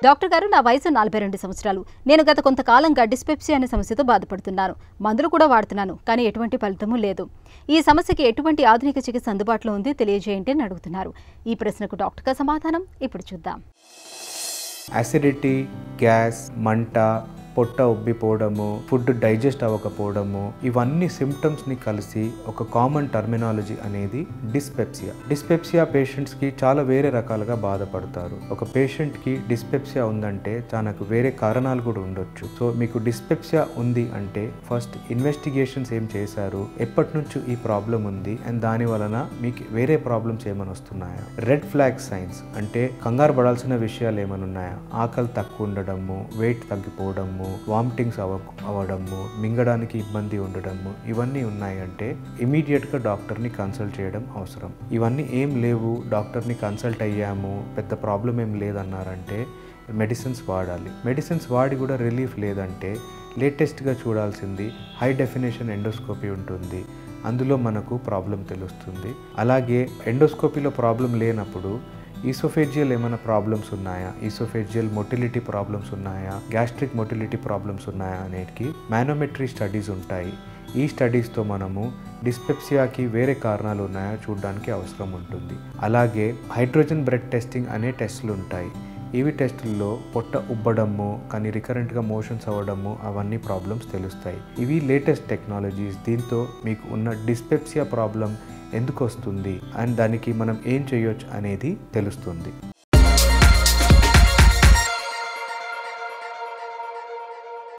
doctor గారు నా వయసు నలభై రెండు సంవత్సరాలు నేను గత కొంతకాలంగా డిస్పెప్సియా అనే సమస్యతో బాధపడుతున్నాను మందులు కూడా వాడుతున్నాను కానీ ఎటువంటి ఫలితమూ లేదు ఈ సమస్యకి ఎటువంటి ఆధునిక చికిత్స అందుబాటులో ఉంది తెలియజేయండి అని అడుగుతున్నారు ఈ ప్రశ్నకు డాక్టర్ గారి సమాధానం ఇప్పుడు చూద్దాం అసిడిటీ గ్యాస్ మంట పొట్ట ఉబ్బిపోవడము ఫుడ్ డైజెస్ట్ అవ్వకపోవడము ఇవన్నీ సిమ్టమ్స్ని కలిసి ఒక కామన్ టర్మినాలజీ అనేది డిస్పెప్సియా డిస్పెప్సియా పేషెంట్స్కి చాలా వేరే రకాలుగా బాధపడతారు ఒక పేషెంట్కి డిస్పెప్సియా ఉందంటే తనకు వేరే కారణాలు కూడా ఉండొచ్చు సో మీకు డిస్పెప్సియా ఉంది అంటే ఫస్ట్ ఇన్వెస్టిగేషన్స్ ఏం చేశారు ఎప్పటి నుంచి ఈ ప్రాబ్లం ఉంది అండ్ దాని వలన మీకు వేరే ప్రాబ్లమ్స్ ఏమైనా వస్తున్నాయా రెడ్ ఫ్లాగ్ సైన్స్ అంటే కంగారు పడాల్సిన విషయాలు ఏమైనా ఉన్నాయా ఆకలి తక్కువ ఉండడము వెయిట్ తగ్గిపోవడము వామిటింగ్స్ అవ అవ్వడము మింగడానికి ఇబ్బంది ఉండడము ఇవన్నీ ఉన్నాయంటే ఇమీడియట్గా డాక్టర్ని కన్సల్ట్ చేయడం అవసరం ఇవన్నీ ఏం లేవు డాక్టర్ని కన్సల్ట్ అయ్యాము పెద్ద ప్రాబ్లం ఏం లేదన్నారంటే మెడిసిన్స్ వాడాలి మెడిసిన్స్ వాడి కూడా రిలీఫ్ లేదంటే లేటెస్ట్గా చూడాల్సింది హై డెఫినేషన్ ఎండోస్కోపీ ఉంటుంది అందులో మనకు ప్రాబ్లం తెలుస్తుంది అలాగే ఎండోస్కోపీలో ప్రాబ్లం లేనప్పుడు ఈసోఫేజియల్ ఏమైనా ప్రాబ్లమ్స్ ఉన్నాయా ఈసోఫేజియల్ మొటిలిటీ ప్రాబ్లమ్స్ ఉన్నాయా గ్యాస్ట్రిక్ మొటిలిటీ ప్రాబ్లమ్స్ ఉన్నాయా అనేటికి మ్యానోమెట్రీ స్టడీస్ ఉంటాయి ఈ స్టడీస్తో మనము డిస్పెప్సియాకి వేరే కారణాలు ఉన్నాయా చూడడానికి అవసరం ఉంటుంది అలాగే హైడ్రోజన్ బ్రెడ్ టెస్టింగ్ అనే టెస్టులు ఉంటాయి ఇవి టెస్టుల్లో పొట్ట ఉబ్బడము కానీ రికరెంట్గా మోషన్స్ అవ్వడము అవన్నీ ప్రాబ్లమ్స్ తెలుస్తాయి ఇవి లేటెస్ట్ టెక్నాలజీస్ దీంతో మీకు ఉన్న డిస్పెప్సియా ప్రాబ్లం ఎందుకు వస్తుంది అండ్ దానికి మనం ఏం చేయొచ్చు అనేది తెలుస్తుంది